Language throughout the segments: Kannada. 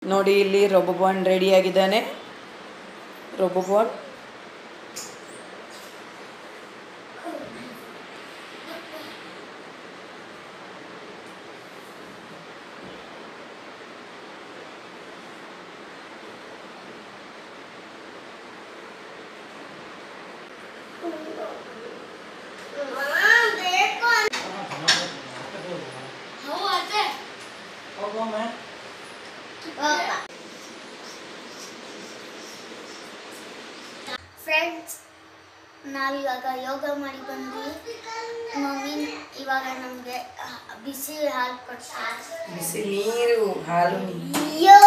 ನೋಡಿ ಇಲ್ಲಿ ರೊಬ್ಬೊಬಾನ್ ರೆಡಿಯಾಗಿದ್ದಾನೆ ರೊಬ್ಬೊಬಾನ್ ಫ್ರೆಂಡ್ಸ್ ನಾವಿವಾಗ ಯೋಗ ಮಾಡಿ ಬಂದು ಮಮ್ಮಿ ಇವಾಗ ನಮಗೆ ಬಿಸಿ ಹಾಲು ಕೊಡ್ತಾರೆ ಬಿಸಿ ನೀರು ಹಾಲು ನೀರು ಅಯ್ಯೋ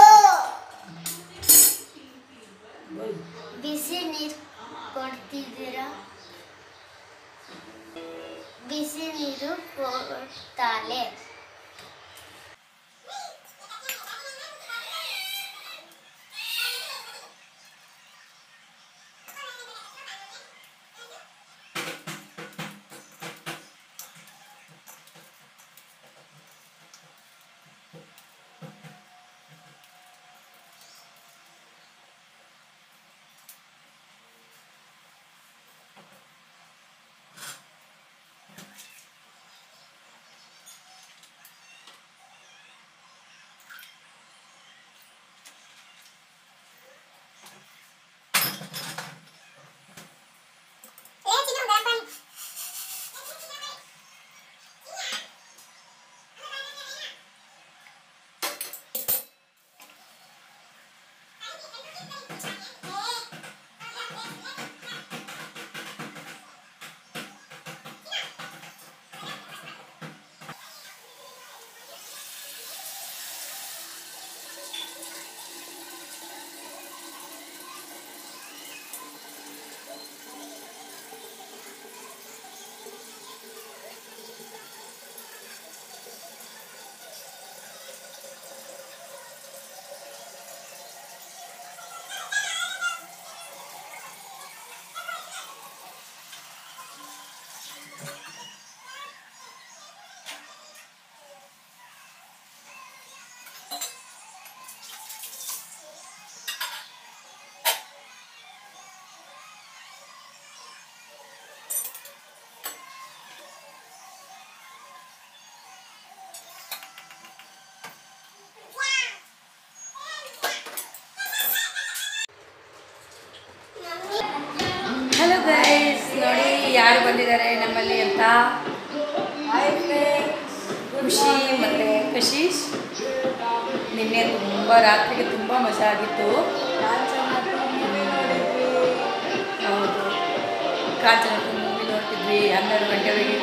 ಬಿಸಿ ನೀರು ಕೊಡ್ತಿದ್ದೀರಾ ಬಿಸಿ ನೀರು ಕೊಡ್ತಾಳೆ ಹಲೋ ಗೈಸ್ ನೋಡಿ ಯಾರು ಬಂದಿದ್ದಾರೆ ನಮ್ಮಲ್ಲಿ ಅಂತ ಖುಷಿ ಮತ್ತು ಕಶೀಶ್ ನಿನ್ನೆ ತುಂಬ ರಾತ್ರಿಗೆ ತುಂಬ ಮಜಾ ಆಗಿತ್ತು ಹೌದು ಕಾಂಚನ ಮೂವಿ ನೋಡ್ತಿದ್ವಿ ಹನ್ನೆರಡು ಗಂಟೆವರೆಗೆ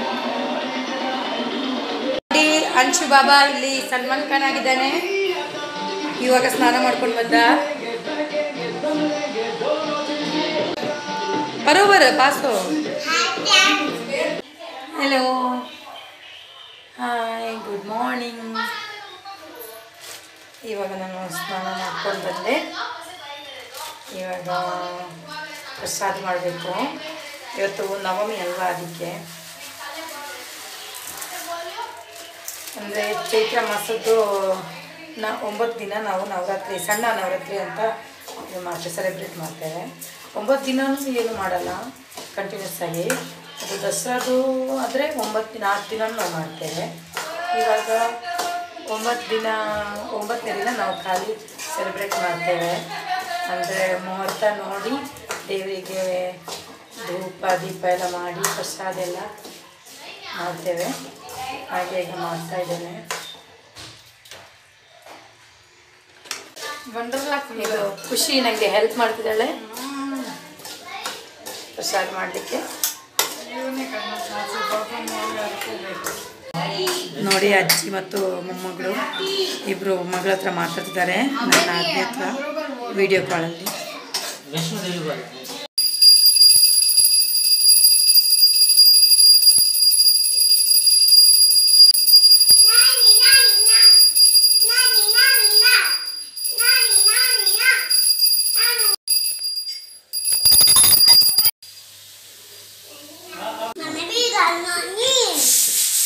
ನೋಡಿ ಅಂಶು ಬಾಬಾ ಇಲ್ಲಿ ಸಲ್ಮಾನ್ ಖಾನ್ ಆಗಿದ್ದಾನೆ ಇವಾಗ ಸ್ನಾನ ಮಾಡ್ಕೊಂಡು ಬಂದ ಬರೋಬರ ಪಾಸು ಹಲೋ ಹಾಯ್ ಗುಡ್ ಮಾರ್ನಿಂಗ್ ಇವಾಗ ನಾನು ಸ್ನಾನ ಮಾಡ್ಕೊಂಡು ಬಂದೆ ಇವಾಗ ಪ್ರಸಾದ ಮಾಡಬೇಕು ಇವತ್ತು ನವಮಿ ಅಲ್ವಾ ಅದಕ್ಕೆ ಅಂದರೆ ಚೈತ್ರ ಮಾಸದ್ದು ನಾ ಒಂಬತ್ತು ದಿನ ನಾವು ನವರಾತ್ರಿ ಸಣ್ಣ ನವರಾತ್ರಿ ಅಂತ ಇದು ಮಾಡ್ತೇವೆ ಸೆಲೆಬ್ರೇಟ್ ಮಾಡ್ತೇವೆ ಒಂಬತ್ತು ದಿನವೂ ಏನು ಮಾಡಲ್ಲ ಕಂಟಿನ್ಯೂಸ್ ಆಗಿ ಅದು ದಸರಾದು ಆದರೆ ಒಂಬತ್ತು ದಿನ ಆರು ದಿನ ನಾವು ಮಾಡ್ತೇವೆ ಇವಾಗ ಒಂಬತ್ತು ದಿನ ಒಂಬತ್ತನೇ ದಿನ ನಾವು ಖಾಲಿ ಸೆಲೆಬ್ರೇಟ್ ಮಾಡ್ತೇವೆ ಅಂದರೆ ಮುಹೂರ್ತ ನೋಡಿ ದೇವರಿಗೆ ಧೂಪ ದೀಪ ಎಲ್ಲ ಮಾಡಿ ಪ್ರಸಾದ ಎಲ್ಲ ಮಾಡ್ತೇವೆ ಹಾಗೆ ಈಗ ಮಾಡ್ತಾ ಇದ್ದೇನೆ ಇದು ಖುಷಿ ನನಗೆ ಹೆಲ್ಪ್ ಮಾಡ್ತಿದ್ದಾಳೆ ಪ್ರಸಾದ ಮಾಡಲಿಕ್ಕೆ ನೋಡಿ ಅಜ್ಜಿ ಮತ್ತು ಮೊಮ್ಮಗಳು ಇಬ್ಬರು ಮಗಳ ಹತ್ರ ಮಾತಾಡ್ತಿದ್ದಾರೆ ನನ್ನ ಅಜ್ಜಿ ಹತ್ರ ವಿಡಿಯೋ ಕಾಲಲ್ಲಿ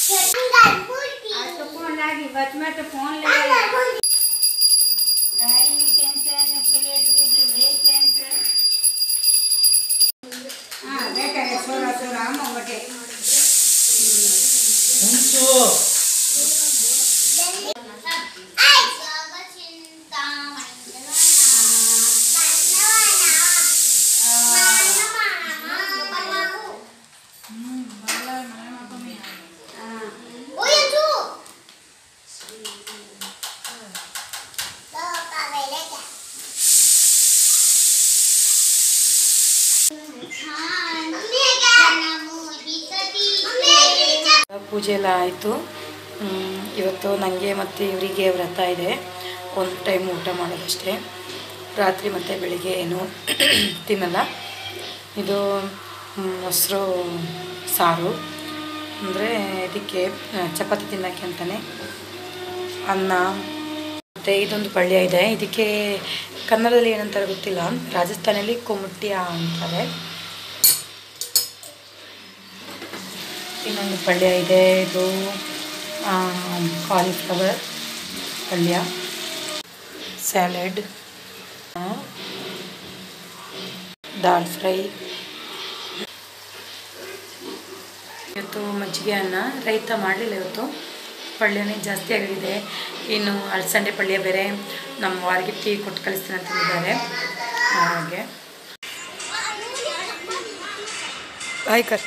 फोन लागी बच में तो फोन ले ಪೂಜೆ ಎಲ್ಲ ಆಯಿತು ಇವತ್ತು ನನಗೆ ಮತ್ತು ಇವರಿಗೆ ವ್ರತ ಇದೆ ಒಂದು ಟೈಮ್ ಊಟ ಮಾಡೋದಷ್ಟೇ ರಾತ್ರಿ ಮತ್ತು ಬೆಳಿಗ್ಗೆ ಏನು ತಿನ್ನಲ್ಲ ಇದು ಮ್, ಮೊಸರು ಸಾರು ಅಂದರೆ ಇದಕ್ಕೆ ಆ, ಚಪಾತಿ ತಿನ್ನೋಕ್ಕೆ ಅಂತಲೇ ಅನ್ನ ಮತ್ತು ಇದೊಂದು ಪಳ್ಯ ಇದೆ ಇದಕ್ಕೆ ಕನ್ನಡದಲ್ಲಿ ಏನಂತಾರೆ ಗೊತ್ತಿಲ್ಲ ರಾಜಸ್ಥಾನಲ್ಲಿ ಕೊಮುಟ್ಟಿಯ ಅಂತಾರೆ ಇನ್ನೊಂದು ಪಲ್ಯ ಇದೆ ಇದು ಕಾಲಿಫ್ಲವರ್ ಪಲ್ಯ ಸ್ಯಾಲೆಡ್ ದಾಲ್ ಫ್ರೈ ಇವತ್ತು ಮಜ್ಜಿಗೆ ಅನ್ನ ರೈತ ಮಾಡಲಿಲ್ಲ ಇವತ್ತು ಪಲ್ಯನೇ ಜಾಸ್ತಿ ಆಗಿದೆ ಇನ್ನು ಅಳಸಂಡೆ ಪಲ್ಯ ಬೇರೆ ನಮ್ಮ ವಾರಿಗೆ ಟೀ ಕೊಟ್ಟು ಕಳಿಸ್ತೀನಿ ಅಂತಂದಿದ್ದಾರೆ ಹಾಗೆ ಬಾಯ್ ಕರ್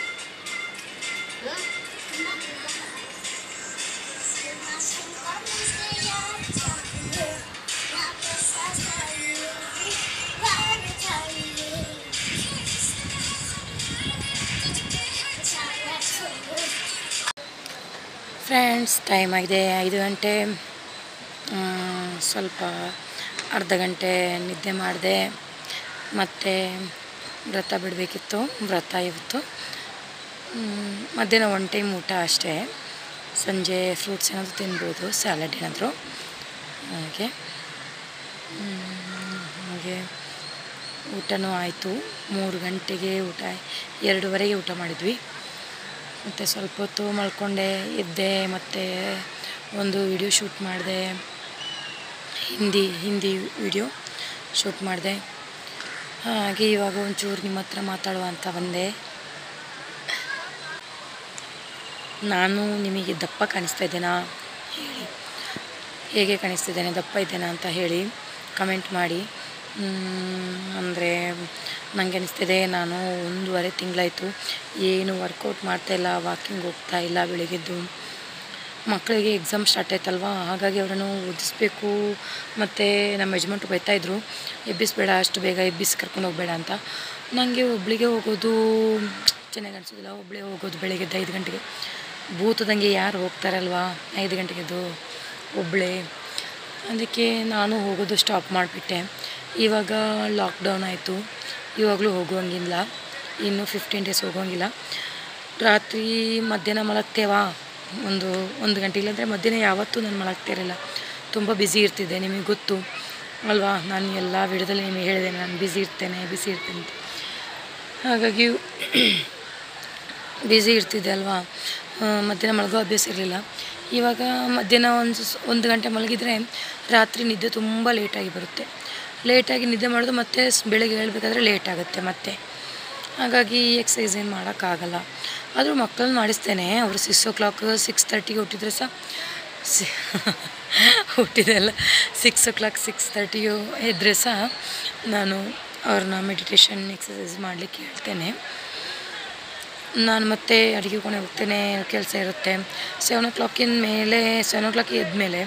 ಫ್ರೆಂಡ್ಸ್ ಟೈಮ್ ಆಗಿದೆ ಐದು ಗಂಟೆ ಮ್, ಸ್ವಲ್ಪ ಅರ್ಧ ಗಂಟೆ ನಿದ್ದೆ ಮಾಡಿದೆ ಮತ್ತು ವ್ರತ ಬಿಡಬೇಕಿತ್ತು ವ್ರತ ಇವತ್ತು ಮ್, ಮಧ್ಯಾಹ್ನ ಒನ್ ಟೈಮ್ ಊಟ ಅಷ್ಟೇ ಸಂಜೆ ಫ್ರೂಟ್ಸ್ ಏನಾದರೂ ತಿನ್ಬೋದು ಸ್ಯಾಲಡ್ ಏನಾದರೂ ಹಾಗೆ ಮ್, ಹಾಗೆ ಊಟನೂ ಆಯಿತು ಮೂರು ಗಂಟೆಗೆ ಊಟ ಎರಡೂವರೆಗೆ ಊಟ ಮಾಡಿದ್ವಿ ಮತ್ತು ಸ್ವಲ್ಪ ಹೊತ್ತು ಮಲ್ಕೊಂಡೆ ಎದ್ದೆ ಮತ್ತು ಒಂದು ವಿಡಿಯೋ ಶೂಟ್ ಮಾಡಿದೆ ಹಿಂದಿ ಹಿಂದಿ ವಿಡಿಯೋ ಶೂಟ್ ಮಾಡಿದೆ ಹಾಗೆ ಇವಾಗ ಒಂಚೂರು ನಿಮ್ಮ ಹತ್ರ ಮಾತಾಡುವ ಅಂತ ಬಂದೆ ನಾನು ನಿಮಗೆ ದಪ್ಪ ಕಾಣಿಸ್ತಾ ಇದ್ದೇನಾ ಹೇಳಿ ಹೇಗೆ ಕಾಣಿಸ್ತಿದ್ದೇನೆ ದಪ್ಪ ಇದ್ದೇನಾ ಅಂತ ಹೇಳಿ ಕಮೆಂಟ್ ಮಾಡಿ ಅಂದರೆ ನನಗೆ ಅನಿಸ್ತಿದೆ ನಾನು ಒಂದೂವರೆ ತಿಂಗಳಾಯಿತು ಏನು ವರ್ಕೌಟ್ ಮಾಡ್ತಾಯಿಲ್ಲ ವಾಕಿಂಗ್ ಹೋಗ್ತಾ ಇಲ್ಲ ಬೆಳಿಗ್ಗೆದ್ದು ಮಕ್ಕಳಿಗೆ ಎಕ್ಸಾಮ್ ಸ್ಟಾರ್ಟ್ ಆಯ್ತಲ್ವಾ ಹಾಗಾಗಿ ಅವರನ್ನು ಓದಿಸ್ಬೇಕು ಮತ್ತು ನಮ್ಮ ಯಜಮಾನ್ರು ಬೈತಾಯಿದ್ರು ಎಬ್ಬಿಸ್ಬೇಡ ಅಷ್ಟು ಬೇಗ ಎಬ್ಬಿಸಿ ಕರ್ಕೊಂಡು ಹೋಗಬೇಡ ಅಂತ ನನಗೆ ಒಬ್ಬಳಿಗೆ ಹೋಗೋದು ಚೆನ್ನಾಗಿ ಅನಿಸೋದಿಲ್ಲ ಒಬ್ಬಳೇ ಹೋಗೋದು ಬೆಳಿಗ್ಗೆದ್ದು ಐದು ಗಂಟೆಗೆ ಭೂತದಂಗೆ ಯಾರು ಹೋಗ್ತಾರಲ್ವಾ ಐದು ಗಂಟೆಗೆದ್ದು ಒಬ್ಬಳೇ ಅದಕ್ಕೆ ನಾನು ಹೋಗೋದು ಸ್ಟಾಪ್ ಮಾಡಿಬಿಟ್ಟೆ ಇವಾಗ ಲಾಕ್ಡೌನ್ ಆಯಿತು ಇವಾಗಲೂ ಹೋಗುವಂಗಿಲ್ಲ ಇನ್ನು ಫಿಫ್ಟೀನ್ ಡೇಸ್ ಹೋಗೋಂಗಿಲ್ಲ ರಾತ್ರಿ ಮಧ್ಯಾಹ್ನ ಮಲಗ್ತೇವಾ ಒಂದು ಒಂದು ಗಂಟೆ ಇಲ್ಲಾಂದರೆ ಮಧ್ಯಾಹ್ನ ಯಾವತ್ತೂ ನಾನು ಮಲಗ್ತಿರಲಿಲ್ಲ ತುಂಬ ಬ್ಯುಸಿ ಇರ್ತಿದ್ದೆ ನಿಮಗೆ ಗೊತ್ತು ಅಲ್ವಾ ನಾನು ಎಲ್ಲ ವಿಡಿಯೋದಲ್ಲಿ ನಿಮಗೆ ಹೇಳಿದೆ ನಾನು ಬ್ಯುಸಿ ಇರ್ತೇನೆ ಬ್ಯುಸಿ ಇರ್ತೇನೆ ಅಂತ ಹಾಗಾಗಿ ಬ್ಯುಸಿ ಇರ್ತಿದ್ದೆ ಅಲ್ವಾ ಆ, ಮಧ್ಯಾಹ್ನ ಮಲಗೋ ಅಭ್ಯಾಸ ಇರಲಿಲ್ಲ ಇವಾಗ ಮಧ್ಯಾಹ್ನ ಒಂದು ಸ್- ಒಂದು ಗಂಟೆ ಮಲಗಿದರೆ ರಾತ್ರಿ ನಿದ್ದೆ ತುಂಬ ಲೇಟಾಗಿ ಬರುತ್ತೆ ಲೇಟಾಗಿ ನಿದ್ದೆ ಮಾಡೋದು ಮತ್ತೆ ಸ್- ಬೆಳಗ್ಗೆ ಹೇಳ್ಬೇಕಾದ್ರೆ ಲೇಟ್ ಆಗುತ್ತೆ ಮತ್ತೆ ಹಾಗಾಗಿ ಎಕ್ಸಸೈಸ್ ಏನು ಮಾಡೋಕ್ಕಾಗಲ್ಲ ಆದರೂ ಮಕ್ಕಳನ್ನ ಮಾಡಿಸ್ತೇನೆ ಅವರು ಸಿಕ್ಸ್ ಓ ಕ್ಲಾಕ್ ಸಿಕ್ಸ್ ತರ್ಟಿಗೆ ಹುಟ್ಟಿದ್ರೆ ಸಹ ಸಿ ಹುಟ್ಟಿದೆಲ್ಲ ಸಿಕ್ಸ್ ಓ ಕ್ಲಾಕ್ ಸಿಕ್ಸ್ ತರ್ಟಿಗೆ ಎದ್ದರೆ ಸಹ ನಾನು ಅವ್ರನ್ನ ಮೆಡಿಟೇಷನ್ ಎಕ್ಸಸೈಸ್ ಮಾಡಲಿಕ್ಕೆ ಹೇಳ್ತೇನೆ ನಾನು ಮತ್ತೆ ಅಡುಗೆ ಕೋಣೆ ಹೋಗ್ತೇನೆ ಕೆಲಸ ಇರುತ್ತೆ ಸೆವೆನ್ ಓ ಕ್ಲಾಕಿನ ಮೇಲೆ ಸೆವೆನ್ ಓ ಕ್ಲಾಕ್ ಎದ್ಮೇಲೆ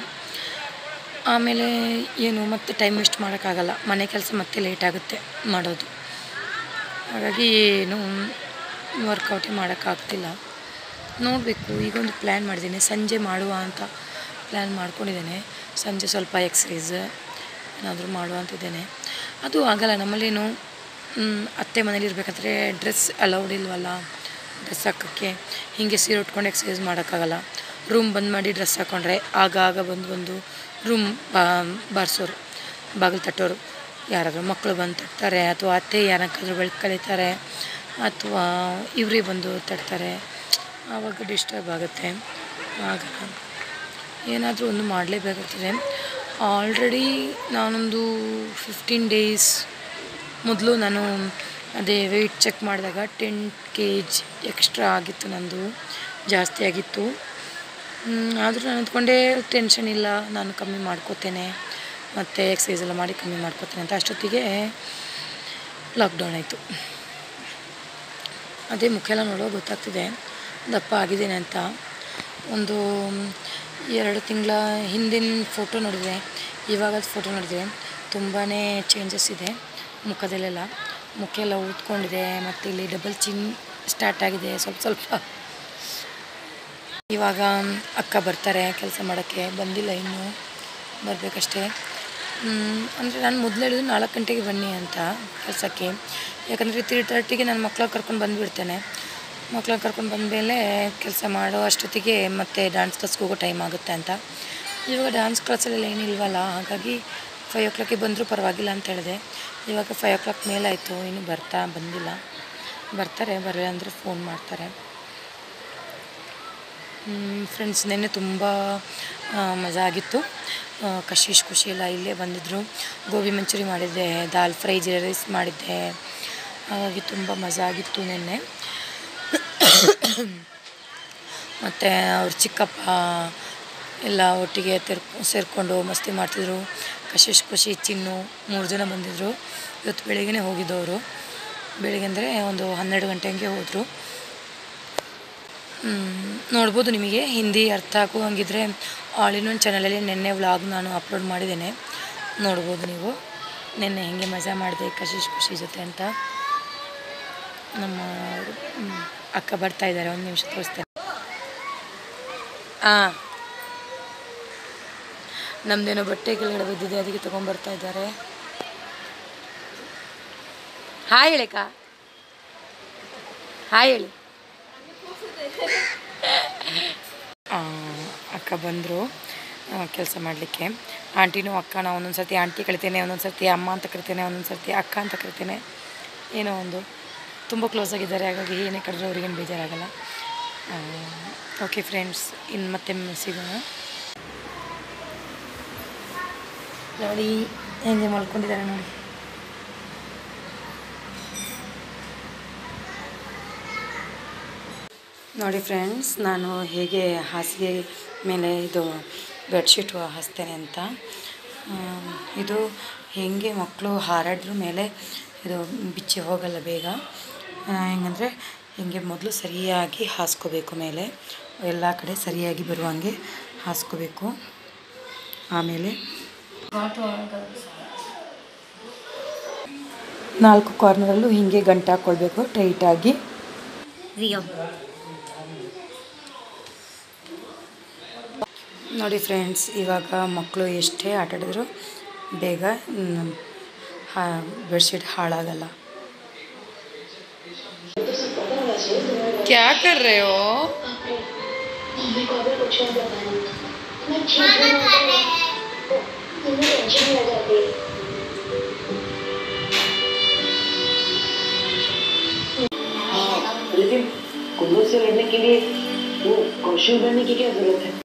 ಆಮೇಲೆ ಏನು ಮತ್ತೆ ಟೈಮ್ ವೇಸ್ಟ್ ಮಾಡೋಕ್ಕಾಗಲ್ಲ ಮನೆ ಕೆಲಸ ಮತ್ತೆ ಲೇಟ್ ಆಗುತ್ತೆ ಮಾಡೋದು ಹಾಗಾಗಿ ಏನು ವರ್ಕೌಟೇ ಮಾಡೋಕ್ಕಾಗ್ತಿಲ್ಲ ನೋಡಬೇಕು ಈಗೊಂದು ಪ್ಲ್ಯಾನ್ ಮಾಡಿದ್ದೀನಿ ಸಂಜೆ ಮಾಡುವ ಅಂತ ಪ್ಲ್ಯಾನ್ ಮಾಡ್ಕೊಂಡಿದ್ದೇನೆ ಸಂಜೆ ಸ್ವಲ್ಪ ಎಕ್ಸಸೈಸ್ ಏನಾದರೂ ಮಾಡುವ ಅಂತಿದ್ದೇನೆ ಅದು ಆಗಲ್ಲ ನಮ್ಮಲ್ಲೇನು ಮ್, ಅತ್ತೆ ಮನೇಲಿ ಇರಬೇಕಾದ್ರೆ ಡ್ರೆಸ್ ಅಲೌಡ್ ಇಲ್ವಲ್ಲ ಡ್ರೆಸ್ ಹಾಕೋಕ್ಕೆ ಹೀಗೆ ಸೀರೆ ಉಟ್ಕೊಂಡು ಎಕ್ಸಸೈಸ್ ಮಾಡೋಕ್ಕಾಗಲ್ಲ ರೂಮ್ ಬಂದ್ ಮಾಡಿ ಡ್ರೆಸ್ ಹಾಕ್ಕೊಂಡ್ರೆ ಆಗ ಆಗ ಬಂದು ಬಂದು ರೂಮ್ ಬಾ ಬಾರಿಸೋರು ಬಾಗಿಲು ತಟ್ಟೋರು ಯಾರಾದರೂ ಮಕ್ಕಳು ಬಂದು ತಟ್ತಾರೆ ಅಥವಾ ಅತ್ತೆ ಯಾರಕ್ಕಾದ್ರೂ ಬೆಳಕು ಕಳೀತಾರೆ ಅಥವಾ ಇವರೇ ಬಂದು ತಟ್ತಾರೆ ಆವಾಗ ಡಿಸ್ಟರ್ಬ್ ಆಗುತ್ತೆ ಆಗ ಏನಾದರೂ ಒಂದು ಮಾಡಲೇಬೇಕಾಗ್ತದೆ ಆಲ್ರೆಡಿ ನಾನೊಂದು ಫಿಫ್ಟೀನ್ ಡೇಸ್ ಮೊದಲು ನಾನು ಅದೇ ವೆಯ್ಟ್ ಚೆಕ್ ಮಾಡಿದಾಗ ಟೆನ್ ಕೆ ಜಿ ಎಕ್ಸ್ಟ್ರಾ ಆಗಿತ್ತು ನಂದು ಜಾಸ್ತಿ ಆಗಿತ್ತು ಆದರೂ ನಾನು ಅಂದ್ಕೊಂಡೆ ಟೆನ್ಷನ್ ಇಲ್ಲ ನಾನು ಕಮ್ಮಿ ಮಾಡ್ಕೋತೇನೆ ಮತ್ತು ಎಕ್ಸಸೈಸ್ ಎಲ್ಲ ಮಾಡಿ ಕಮ್ಮಿ ಮಾಡ್ಕೋತೇನೆ ಅಂತ ಅಷ್ಟೊತ್ತಿಗೆ ಲಾಕ್ಡೌನ್ ಆಯಿತು ಅದೇ ಮುಖ ಎಲ್ಲ ನೋಡೋ ಗೊತ್ತಾಗ್ತಿದೆ ದಪ್ಪ ಆಗಿದ್ದೇನೆ ಅಂತ ಒಂದು ಎರಡು ತಿಂಗಳ ಹಿಂದಿನ ಫೋಟೋ ನೋಡಿದರೆ ಇವಾಗದ ಫೋಟೋ ನೋಡಿದರೆ ತುಂಬಾ ಚೇಂಜಸ್ ಇದೆ ಮುಖದಲ್ಲೆಲ್ಲ ಮುಖ ಎಲ್ಲ ಊದ್ಕೊಂಡಿದೆ ಮತ್ತು ಇಲ್ಲಿ ಡಬಲ್ ಚಿನ್ ಸ್ಟಾರ್ಟ್ ಆಗಿದೆ ಸ್ವಲ್ಪ ಸ್ವಲ್ಪ ಇವಾಗ ಅಕ್ಕ ಬರ್ತಾರೆ ಕೆಲಸ ಮಾಡೋಕ್ಕೆ ಬಂದಿಲ್ಲ ಇನ್ನೂ ಬರಬೇಕಷ್ಟೇ ಅಂದರೆ ನಾನು ಮೊದಲು ಹೇಳಿದ್ದು ನಾಲ್ಕು ಗಂಟೆಗೆ ಬನ್ನಿ ಅಂತ ಕೆಲಸಕ್ಕೆ ಯಾಕಂದರೆ ತ್ರೀ ತರ್ಟಿಗೆ ನಾನು ಮಕ್ಕಳ ಕರ್ಕೊಂಡು ಬಂದುಬಿಡ್ತೇನೆ ಮಕ್ಕಳ ಕರ್ಕೊಂಡು ಬಂದಮೇಲೆ ಕೆಲಸ ಮಾಡೋ ಅಷ್ಟೊತ್ತಿಗೆ ಮತ್ತೆ ಡ್ಯಾನ್ಸ್ ಕ್ಲಾಸ್ಗೆ ಹೋಗೋ ಟೈಮ್ ಆಗುತ್ತೆ ಅಂತ ಇವಾಗ ಡ್ಯಾನ್ಸ್ ಕ್ಲಾಸಲ್ಲೆಲ್ಲ ಏನಿಲ್ವಲ್ಲ ಹಾಗಾಗಿ ಫೈವ್ ಓ ಕ್ಲಾಕಿಗೆ ಬಂದರೂ ಪರವಾಗಿಲ್ಲ ಅಂತ ಹೇಳಿದೆ ಇವಾಗ ಫೈವ್ ಓ ಕ್ಲಾಕ್ ಮೇಲಾಯಿತು ಇನ್ನೂ ಬರ್ತಾ ಬಂದಿಲ್ಲ ಬರ್ತಾರೆ ಬರಲ್ಲ ಅಂದರೆ ಫೋನ್ ಮಾಡ್ತಾರೆ ಫ್ರೆಂಡ್ಸ್ ನೆನ್ನೆ ತುಂಬ ಆ, ಮಜಾ ಆಗಿತ್ತು ಆ, ಕಶೀಶ್ ಖುಷಿ ಎಲ್ಲ ಇಲ್ಲೇ ಬಂದಿದ್ದರು ಗೋಬಿ ಮಂಚೂರಿ ಮಾಡಿದ್ದೆ ದಾಲ್ ಫ್ರೈ ಜೀರಾ ರೈಸ್ ಮಾಡಿದ್ದೆ ಹಾಗಾಗಿ ತುಂಬ ಮಜಾ ಆಗಿತ್ತು ನಿನ್ನೆ ಮತ್ತು ಅವ್ರ ಚಿಕ್ಕಪ್ಪ ಎಲ್ಲ ಒಟ್ಟಿಗೆ ತೆರ್ ಸೇರಿಕೊಂಡು ಮಸ್ತಿ ಮಾಡ್ತಿದ್ರು ಕಶೀಶ್ ಖುಷಿ ಚಿನ್ನು ಮೂರು ಜನ ಬಂದಿದ್ದರು ಇವತ್ತು ಬೆಳಿಗ್ಗೆ ಹೋಗಿದ್ದವರು ಬೆಳಿಗ್ಗೆ ಅಂದರೆ ಒಂದು ಹನ್ನೆರಡು ಗಂಟೆ ಹಂಗೆ ಹೋದರು ಮ್, ನೋಡ್ಬೋದು ನಿಮಗೆ ಹಿಂದಿ ಅರ್ಥ ಆಗೋ ಹಂಗಿದ್ರೆ ಆಲ್ ಇನ್ ಒನ್ ಚಾನಲಲ್ಲಿ ನಿನ್ನೆ ವ್ಲಾಗ್ ನಾನು ಅಪ್ಲೋಡ್ ಮಾಡಿದ್ದೇನೆ ನೋಡ್ಬೋದು ನೀವು ನಿನ್ನೆ ಹೆಂಗೆ ಮಜಾ ಮಾಡಿದೆ ಕಶೀಶ್ ಖುಷಿ ಜೊತೆ ಅಂತ ನಮ್ಮ ಮ್, ಅಕ್ಕ ಬರ್ತಾ ಇದ್ದಾರೆ ಒಂದು ನಿಮಿಷ ತೋರಿಸ್ತೇನೆ ಹಾಂ ನಮ್ಮದೇನೋ ಬಟ್ಟೆ ಕೆಳಗಡೆ ಬಿದ್ದಿದೆ ಅದಕ್ಕೆ ತೊಗೊಂಬರ್ತಾ ಇದ್ದಾರೆ ಹಾಯ್ ಹೇಳಿಕ ಹಾಯ್ ಹೇಳಿ ಆ, ಅಕ್ಕ ಬಂದರು ಕೆಲಸ ಮಾಡಲಿಕ್ಕೆ ಆಂಟಿನೂ ಅಕ್ಕನ ಒಂದೊಂದು ಸರ್ತಿ ಆಂಟಿ ಕರಿತೇನೆ ಒಂದೊಂದು ಸರ್ತಿ ಅಮ್ಮ ಅಂತ ಕರಿತೇನೆ ಒಂದೊಂದು ಸರ್ತಿ ಅಕ್ಕ ಅಂತ ಕರಿತೇನೆ ಏನೋ ಒಂದು ತುಂಬ ಕ್ಲೋಸ್ ಆಗಿದ್ದಾರೆ ಹಾಗಾಗಿ ಏನೇ ಕರೆದ್ರೆ ಅವ್ರಿಗೇನು ಬೇಜಾರಾಗಲ್ಲ ಓಕೆ ಫ್ರೆಂಡ್ಸ್ ಇನ್ನು ಮತ್ತೆ ಸಿಗೋಣ ನೋಡಿ ಹೆಂಗೆ ಮಲ್ಕೊಂಡಿದ್ದಾರೆ ನೋಡಿ ನೋಡಿ ಫ್ರೆಂಡ್ಸ್ ನಾನು ಹೇಗೆ ಹಾಸಿಗೆ ಮೇಲೆ ಇದು ಬೆಡ್ಶೀಟ್ ಹಾಸ್ತೇನೆ ಅಂತ ಆ, ಇದು ಹೇಗೆ ಮಕ್ಕಳು ಹಾರಾಡ್ರ ಮೇಲೆ ಇದು ಬಿಚ್ಚಿ ಹೋಗಲ್ಲ ಬೇಗ ಆ, ಹೆಂಗಂದರೆ ಹಿಂಗೆ ಮೊದಲು ಸರಿಯಾಗಿ ಹಾಸ್ಕೋಬೇಕು ಮೇಲೆ ಎಲ್ಲ ಕಡೆ ಸರಿಯಾಗಿ ಬರುವಂಗೆ ಹಾಸ್ಕೋಬೇಕು ಆಮೇಲೆ ನಾಲ್ಕು ಕಾರ್ನರಲ್ಲೂ ಹೀಗೆ ಗಂಟು ಹಾಕ್ಕೊಳ್ಬೇಕು ಟೈಟಾಗಿ ನೋಡಿ ಫ್ರೆಂಡ್ಸ್ ಇವಾಗ ಮಕ್ಕಳು ಎಷ್ಟೇ ಆಟ ಆಡಿದ್ರು ಬೇಗ ಮ್, ಹಾ ಬೆಡ್ಶೀಟ್ ಹಾಳಾಗಲ್ಲ ಕ್ಯಾ ಕರ್ ರೇ ಹೋ खाना खा रहे हैं लेकिन कुल्लू से लड़ने के लिए वो कौशल बनने की क्या जरूरत है